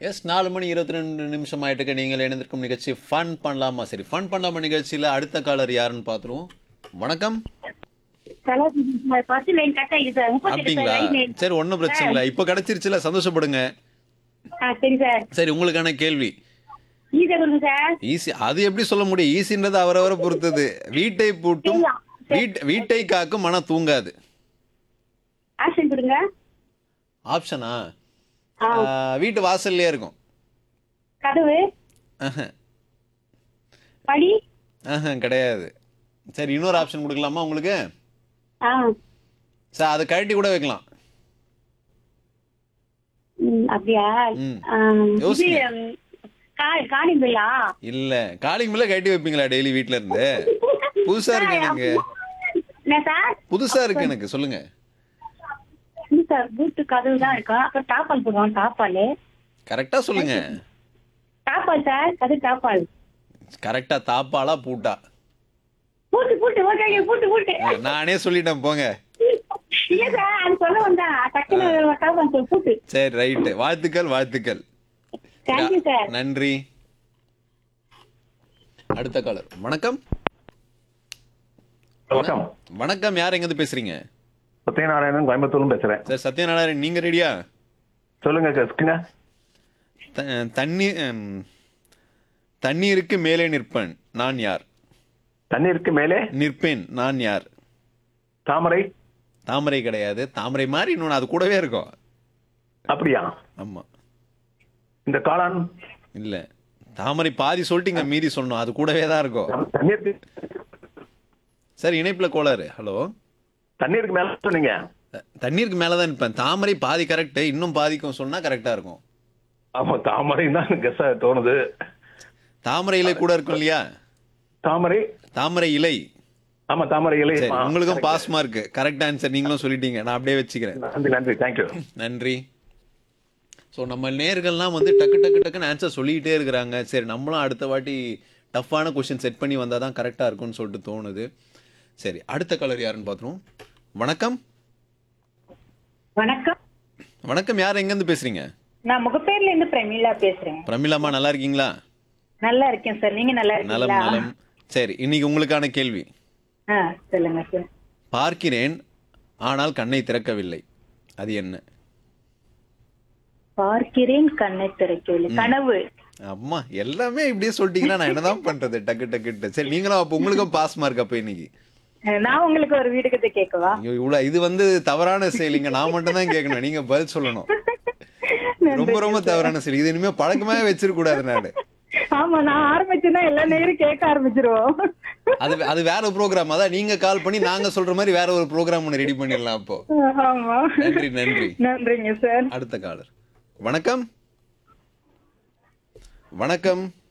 S நாலு மணி இருபத்தி ரெண்டு நிமிஷம் ஆயிட்டுக்கு நீங்கள் இணைந்திருக்கும் நிகழ்ச்சி ஃபன் பண்ணலாமா சரி ஃபன் பண்ணலாமா நிகழ்ச்சியில் அடுத்த காலர் யாருன்னு பார்த்துருவோம் வணக்கம் ஃபர்ஸ்ட் லைன் கட் ஆயிடுச்சு சார் முப்பத்தி அப்படிங்களா லைன் சரி ஒன்றும் பிரச்சனை இல்லை இப்போ கிடைச்சிருச்சுல சந்தோஷப்படுங்க ஆ சரி சார் சரி உங்களுக்கான கேள்வி ஈஸியா கொடுங்க சார் ஈஸி அது எப்படி சொல்ல முடியும் ஈஸின்றது அவரவரை பொறுத்தது வீட்டை பூட்டும் சரியா? வீட் வீட்டை காக்கும் மனம் தூங்காது ஆக்ஷன் கொடுங்க ஆப்ஷனா ஆ. வீட்டு வாசல்லையே இருக்கும் கதவு ஆஹா, படி ஆஹா, கிடையாது சரி இன்னொரு ஆப்ஷன் கொடுக்கலாமா உங்களுக்கு ஆ சார் அதை கழட்டி கூட வைக்கலாம் ம், அப்படியா ம். ஆ, இது யோசிங்க. ம், கா- காணிங்களா இல்ல காலிங் மேல கட்டி வைப்பீங்களா டெய்லி வீட்ல இருந்து புதுசா இருக்கு எனக்கு என்ன சார் புதுசா இருக்கு எனக்கு சொல்லுங்க இல்ல சார் வீட்டு கதவு தான் இருக்கும் அப்புறம் டாப்பால் போடுவோம் டாப்பால் கரெக்டா சொல்லுங்க டாப்பால் சார் கதவு டாப்பால் கரெக்டா தாப்பாளா பூட்டா பூட்டு பூட்டு ஓகே பூட்டு பூட்டு நானே சொல்லிட்டேன் போங்க இல்ல சார் அது சொல்ல வந்தா டக்குனு டாப்பால் சார் பூட்டு சரி ரைட்டு வாழ்த்துக்கள் வாழ்த்துக்கள் தேங்க்யூ சார் நன்றி அடுத்த காலர் வணக்கம் வணக்கம் வணக்கம் யார் எங்க இருந்து பேசுறீங்க சத்யநாராயணன் கோயம்புத்தூர்ல பேசுறேன் சார் சத்யநாராயணன் நீங்க ரெடியா சொல்லுங்க கஸ்குங்க த- தண்ணி ம், தண்ணீருக்கு மேலே நிற்பேன் நான் யார் தண்ணீருக்கு மேலே நிற்பேன் நான் யார் தாமரை தாமரை கிடையாது தாமரை மாதிரி இன்னொன்று அது கூடவே இருக்கும் அப்படியா ஆமா இந்த காளான் இல்ல தாமரை பாதி சொல்லிட்டீங்க மீதி சொல்லணும் அது கூடவே தான் இருக்கும் தண்ணீருக்கு சார் இணைப்புல கோளாறு ஹலோ தண்ணீருக்கு மேல சொன்னீங்க தண்ணீருக்கு மேல தான் நிற்பேன் தாமரை பாதி கரெக்ட் இன்னும் பாதிக்கும் சொன்னா கரெக்டா இருக்கும் ஆமா தாமரை தான் கெஸ் தோணுது தாமரை இலை கூட இருக்கும் இல்லையா தாமரை தாமரை இலை ஆமா தாமரை இலை சரி ஆ, உங்களுக்கும் correct. Pass mark correct answer நீங்களும் சொல்லிட்டீங்க நான் அப்படியே வச்சுக்கிறேன் நன்றி நன்றி தேங்க்யூ நன்றி ஸோ நம்ம நேர்கள்லாம் வந்து டக்கு டக்கு டக்குன்னு ஆன்சர் சொல்லிக்கிட்டே இருக்கிறாங்க சரி நம்மளும் அடுத்த வாட்டி டஃப்பான கொஷின் செட் பண்ணி வந்தால் தான் கரெக்டாக இருக்கும்னு சொல்லிட்டு தோணுது சரி அடுத்த கலர் யாருன்னு பார்த்துருவோம் வணக்கம் வணக்கம் வணக்கம் யார் எங்கேருந்து பேசுறீங்க நான் முகப்பேர்ல இருந்து பிரமிளா பேசுறேன் பிரமிளாமா நல்லா இருக்கீங்களா நல்லா இருக்கேன் சார் நீங்க நல்லா நலம் இருக்கீங்களா நலம் சரி இன்னைக்கு உங்களுக்கான கேள்வி ஆ சொல்லுங்க சார் பார்க்கிறேன் ஆனால் கண்ணை திறக்கவில்லை அது என்ன பார்க்கிறேன் கண்ணை திறக்கவில்லை கனவு அம்மா எல்லாமே இப்படியே சொல்லிட்டீங்கன்னா நான் என்னதான் பண்றது டக்கு டக்குட்டு சரி நீங்களும் அப்போ உங்களுக்கும் பாஸ் மார்க் அப்போ இன்னைக்கு அஹ், நான் உங்களுக்கு ஒரு வீடு கதை கேட்கவா ஐயோ, இவ்வளவு இது வந்து தவறான செயலிங்க நான் மட்டும் தான் கேட்கணும் நீங்க பதில் சொல்லணும் ரொம்ப ரொம்ப தவறான செயல் இது இனிமே பழக்கமாவே வச்சிருக்க கூடாது நானு ஆமா நான் ஆரம்பிச்சேன்னா எல்லா நேரம் கேட்க ஆரம்பிச்சிருவோம் அது அது வேற ப்ரோக்ராம் அதான் நீங்க கால் பண்ணி நாங்க சொல்ற மாதிரி வேற ஒரு ப்ரோக்ராம் ஒன்று ரெடி பண்ணிடலாம் அப்போ ஆமா நன்றி நன்றி நன்றிங்க சார் அடுத்த காலர் வணக்கம் வணக்கம்